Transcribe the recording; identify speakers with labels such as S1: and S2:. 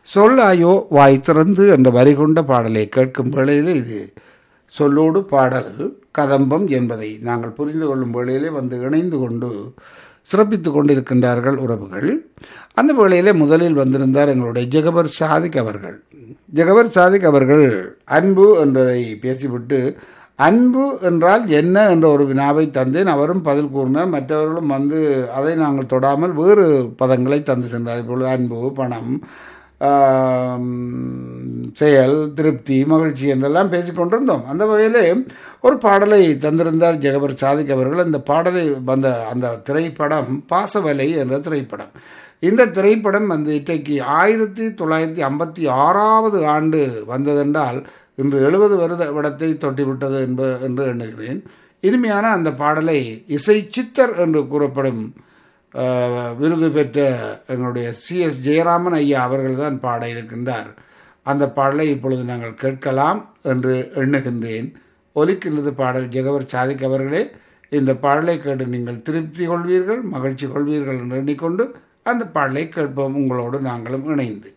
S1: சொல்லாயோ வாய் திறந்து என்ற வரி கொண்ட பாடலை கேட்கும் வேளையிலே இது சொல்லோடு பாடல் கதம்பம் என்பதை நாங்கள் புரிந்து கொள்ளும் வேளையிலே வந்து இணைந்து கொண்டு சிறப்பித்து கொண்டிருக்கின்றார்கள் உறவுகள் அந்த வேளையிலே முதலில் வந்திருந்தார் எங்களுடைய ஜெகபர் சாதிக் அவர்கள் ஜெகபர் சாதிக் அவர்கள் அன்பு என்றதை பேசிவிட்டு அன்பு என்றால் என்ன என்ற ஒரு வினாவை தந்தேன் அவரும் பதில் கூறினார் மற்றவர்களும் வந்து அதை நாங்கள் தொடாமல் வேறு பதங்களை தந்து சென்றார் இப்பொழுது அன்பு பணம் ஆம், செயல் திருப்தி மகிழ்ச்சி என்றெல்லாம் பேசிக்கொண்டிருந்தோம் அந்த வகையிலே ஒரு பாடலை தந்திருந்தார் ஜெகபர் சாதிக் அவர்கள் அந்த பாடலை வந்த அந்த திரைப்படம் பாசவலை என்ற திரைப்படம் இந்த திரைப்படம் வந்து இன்றைக்கு ஆயிரத்தி தொள்ளாயிரத்தி ஐம்பத்தி ஆறாவது ஆண்டு வந்ததென்றால் இன்று எழுபது வருட விடத்தை தொட்டிவிட்டது என்ப என்று எண்ணுகிறேன் இனிமையான அந்த பாடலை இசை சித்தர் என்று கூறப்படும் அஹ், விருது பெற்ற எங்களுடைய சி எஸ் ஜெயராமன் ஐயா அவர்கள் தான் பாட இருக்கின்றார் அந்த பாடலை இப்பொழுது நாங்கள் கேட்கலாம் என்று எண்ணுகின்றேன் ஒலிக்கின்றது பாடல் ஜெகவர் சாதிக் அவர்களே இந்த பாடலை கேட்டு நீங்கள் திருப்தி கொள்வீர்கள் மகிழ்ச்சி கொள்வீர்கள் என்று எண்ணிக்கொண்டு அந்த பாடலை கேட்போம் உங்களோடு நாங்களும் இணைந்து